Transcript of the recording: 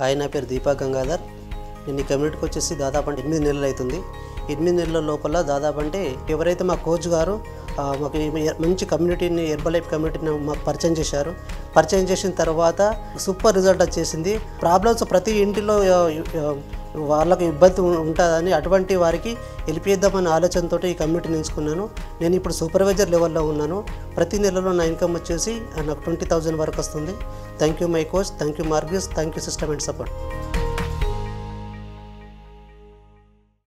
hi నా పేరు దీపా గంగాధర్ నేను ఈ కమ్యూనిటీకి వచ్చేసి దాదాపు అంటే ఎనిమిది నెలలు అవుతుంది ఎనిమిది నెలల లోపల దాదాపు అంటే ఎవరైతే మా కోచ్ గారు ఆ, మాకు ఈ మంచి కమ్యూనిటీని ఎర్బల్ లైఫ్ కమ్యూనిటీని మాకు పరిచయం చేశారు పరిచయం చేసిన తర్వాత సూపర్ రిజల్ట్ వచ్చేసింది ప్రాబ్లమ్స్ ప్రతి ఇంటిలో ఆ, ఆ, వాళ్ళకి ఇబ్బంది ఉం- ఉంటుందని అటువంటి వారికి వెళ్ళిపోద్దామనే ఆలోచనతో ఈ కమ్యూనిటీని ఎంచుకున్నాను నేను ఇప్పుడు సూపర్వైజర్ లెవెల్లో ఉన్నాను ప్రతి నెలలో నా ఇన్కమ్ వచ్చేసి ఆ, నాకు ట్వంటీ థౌజండ్ వరకు వస్తుంది thank you my coach thank you మార్గీస్ thank you system and support